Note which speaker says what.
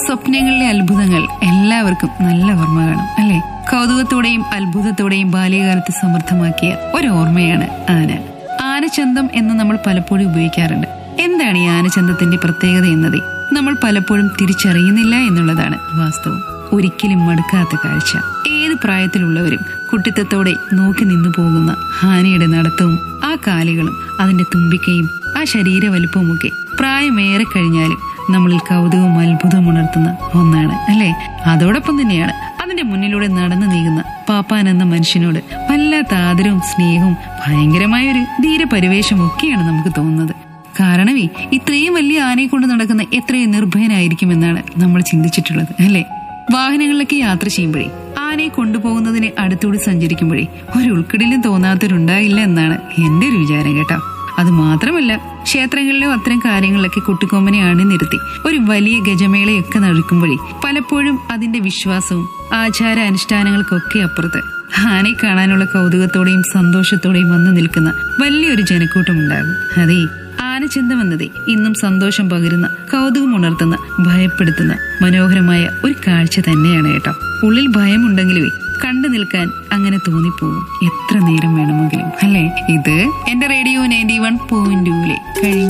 Speaker 1: സ്വപ്നങ്ങളിലെ അത്ഭുതങ്ങൾ എല്ലാവർക്കും നല്ല ഓർമ്മ കാണും അല്ലെ കൗതുകത്തോടെയും അത്ഭുതത്തോടെയും ബാല്യകാലത്ത് സമൃദ്ധമാക്കിയ ഒരു ഓർമ്മയാണ് ആന ആനച്ചന്തം എന്ന് നമ്മൾ പലപ്പോഴും ഉപയോഗിക്കാറുണ്ട് എന്താണ് ഈ ആനച്ചന്തത്തിന്റെ പ്രത്യേകത എന്നത് നമ്മൾ പലപ്പോഴും തിരിച്ചറിയുന്നില്ല എന്നുള്ളതാണ് വാസ്തവം ഒരിക്കലും മടുക്കാത്ത കാഴ്ച ഏത് പ്രായത്തിലുള്ളവരും കുട്ടിത്തത്തോടെ നോക്കി നിന്നു പോകുന്ന ആനയുടെ നടത്തവും ആ കാലുകളും അതിന്റെ തുമ്പിക്കയും ആ ശരീര വലുപ്പവുമൊക്കെ പ്രായമേറെ കഴിഞ്ഞാലും നമ്മളിൽ കൗതുകവും അത്ഭുതവും ഉണർത്തുന്ന ഒന്നാണ് അല്ലെ അതോടൊപ്പം തന്നെയാണ് അതിന്റെ മുന്നിലൂടെ നടന്നു നീങ്ങുന്ന പാപ്പാൻ എന്ന മനുഷ്യനോട് വല്ലാത്ത ആദരവും സ്നേഹവും ഭയങ്കരമായ ഒരു ധീരപരിവേശം ഒക്കെയാണ് നമുക്ക് തോന്നുന്നത് കാരണമേ ഇത്രയും വലിയ ആനയെ കൊണ്ട് നടക്കുന്ന എത്രയും നിർഭയനായിരിക്കുമെന്നാണ് നമ്മൾ ചിന്തിച്ചിട്ടുള്ളത് അല്ലെ വാഹനങ്ങളിലൊക്കെ യാത്ര ചെയ്യുമ്പോഴേ ആനയെ കൊണ്ടുപോകുന്നതിന് അടുത്തൂടി സഞ്ചരിക്കുമ്പോഴേ ഒരു ഉൾക്കിടിലും തോന്നാത്തവരുണ്ടാകില്ല എന്നാണ് എന്റെ ഒരു വിചാരം കേട്ടോ അത് മാത്രമല്ല ക്ഷേത്രങ്ങളിലും അത്തരം കാര്യങ്ങളിലൊക്കെ കുട്ടിക്കൊമ്പനെ അണിനിരത്തി ഒരു വലിയ ഗജമേളയൊക്കെ നടക്കുമ്പോഴേ പലപ്പോഴും അതിന്റെ വിശ്വാസവും ആചാര അനുഷ്ഠാനങ്ങൾക്കൊക്കെ അപ്പുറത്ത് ആനയെ കാണാനുള്ള കൗതുകത്തോടെയും സന്തോഷത്തോടെയും വന്നു നിൽക്കുന്ന വലിയൊരു ജനക്കൂട്ടം ഉണ്ടാകും അതേ ആനചന്തം എന്നത് ഇന്നും സന്തോഷം പകരുന്ന കൗതുകം ഉണർത്തുന്ന ഭയപ്പെടുത്തുന്ന മനോഹരമായ ഒരു കാഴ്ച തന്നെയാണ് കേട്ടോ ഉള്ളിൽ ഭയമുണ്ടെങ്കിലുമേ കണ്ടു നിൽക്കാൻ അങ്ങനെ തോന്നിപ്പോവും എത്ര നേരം വേണമെങ്കിലും അല്ലേ ഇത് എന്റെ റേഡിയോ നയൻറ്റി വൺ പോയിന്റ് ടൂലെ കഴിഞ്ഞ